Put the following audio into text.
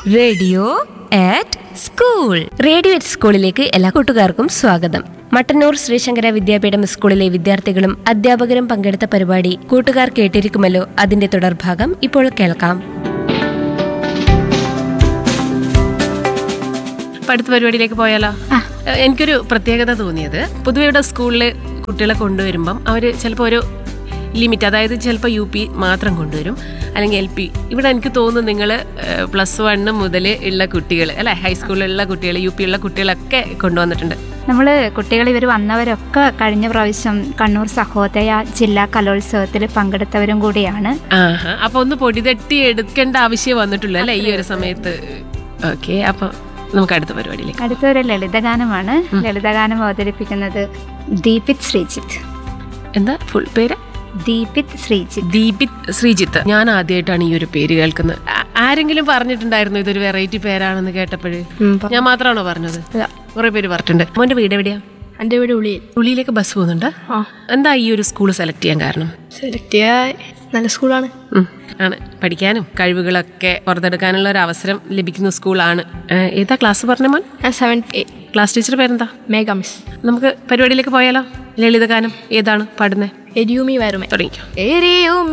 radio at school radio at സ്കൂളിലേക്ക് എല്ലാ കൂട്ടുകാർക്കും സ്വാഗതം മട്ടന്നൂർ ശ്രീശങ്കര വിദ്യാപീഠം സ്കൂളിലെ വിദ്യാർത്ഥികളും അധ്യാപകരും പങ്കെടുത്ത പരിപാടി കൂട്ടുകാർ കേട്ടിരിക്കുമല്ലോ അതിന്റെ തുടർഭാഗം ഇപ്പോൾ കേൾക്കാം ഇപ്പൊ അടുത്ത പരിപാടിയിലേക്ക് പോയാലോ ഏഹ് എനിക്കൊരു പ്രത്യേകത തോന്നിയത് പൊതുവെ ഇവിടെ സ്കൂളിൽ കുട്ടികളെ കൊണ്ടുവരുമ്പം അവർ ചിലപ്പോൾ ഒരു ലിമിറ്റ് അതായത് ചിലപ്പോൾ യു പി മാത്രം കൊണ്ടുവരും അല്ലെങ്കിൽ എൽ പി ഇവിടെ എനിക്ക് തോന്നുന്നു നിങ്ങൾ പ്ലസ് വണ്ണ് മുതൽ ഉള്ള കുട്ടികൾ അല്ലെ ഹൈസ്കൂളിലുള്ള കുട്ടികൾ യു പി ഉള്ള കുട്ടികളൊക്കെ കൊണ്ടുവന്നിട്ടുണ്ട് നമ്മൾ കുട്ടികൾ ഇവർ വന്നവരൊക്കെ കഴിഞ്ഞ പ്രാവശ്യം കണ്ണൂർ സഹോദയ ജില്ലാ കലോത്സവത്തിൽ പങ്കെടുത്തവരും കൂടിയാണ് ആഹാ അപ്പൊ ഒന്ന് പൊടി തട്ടി എടുക്കേണ്ട ആവശ്യം വന്നിട്ടുള്ളൂ അല്ലെ ഈ ഒരു സമയത്ത് ഓക്കെ അപ്പൊ നമുക്ക് അടുത്ത പരിപാടിയിലേക്ക് അടുത്തൊരു ലളിതഗാനമാണ് ലളിതഗാനം അവതരിപ്പിക്കുന്നത് ദീപിത് ശ്രീജിത്ത് എന്താ ഫുൾ പേര് ദീപിത് ശ്രീജിത്ത് ദീപിത് ശ്രീജിത്ത് ഞാൻ ആദ്യമായിട്ടാണ് ഈ ഒരു പേര് കേൾക്കുന്നത് ആ- ആരെങ്കിലും പറഞ്ഞിട്ടുണ്ടായിരുന്നു ഇതൊരു വെറൈറ്റി പേരാണെന്ന് കേട്ടപ്പോഴ് ഞാൻ മാത്രമാണോ പറഞ്ഞത് കുറെ പേര് പറഞ്ഞിട്ടുണ്ട് മോന്റെ വീട് എവിടെയാ എൻ്റെ വീട് ഉള്ളിയിൽ ഉള്ളിയിലേക്ക് ബസ് പോകുന്നുണ്ട് എന്താ ഈ ഒരു സ്കൂൾ സെലക്ട് ചെയ്യാൻ കാരണം സെലക്ട് ചെയ്യാൻ നല്ല സ്കൂളാണ് ഉം, ആണ് പഠിക്കാനും കഴിവുകളൊക്കെ പുറത്തെടുക്കാനുള്ള ഒരു അവസരം ലഭിക്കുന്ന സ്കൂളാണ് ഏ, ഏതാ ക്ലാസ് പറഞ്ഞ മോൻ ഞാൻ സെവൻത് എ ക്ലാസ് ടീച്ചർ പേരെന്താ മേഘ മിസ് നമുക്ക് പരിപാടിയിലേക്ക് പോയാലോ ലളിതഗാനം ഏതാണ് പാടുന്നത് എരിയുമി വരുമേ തുടങ്ങിക്കോ എരിയുമി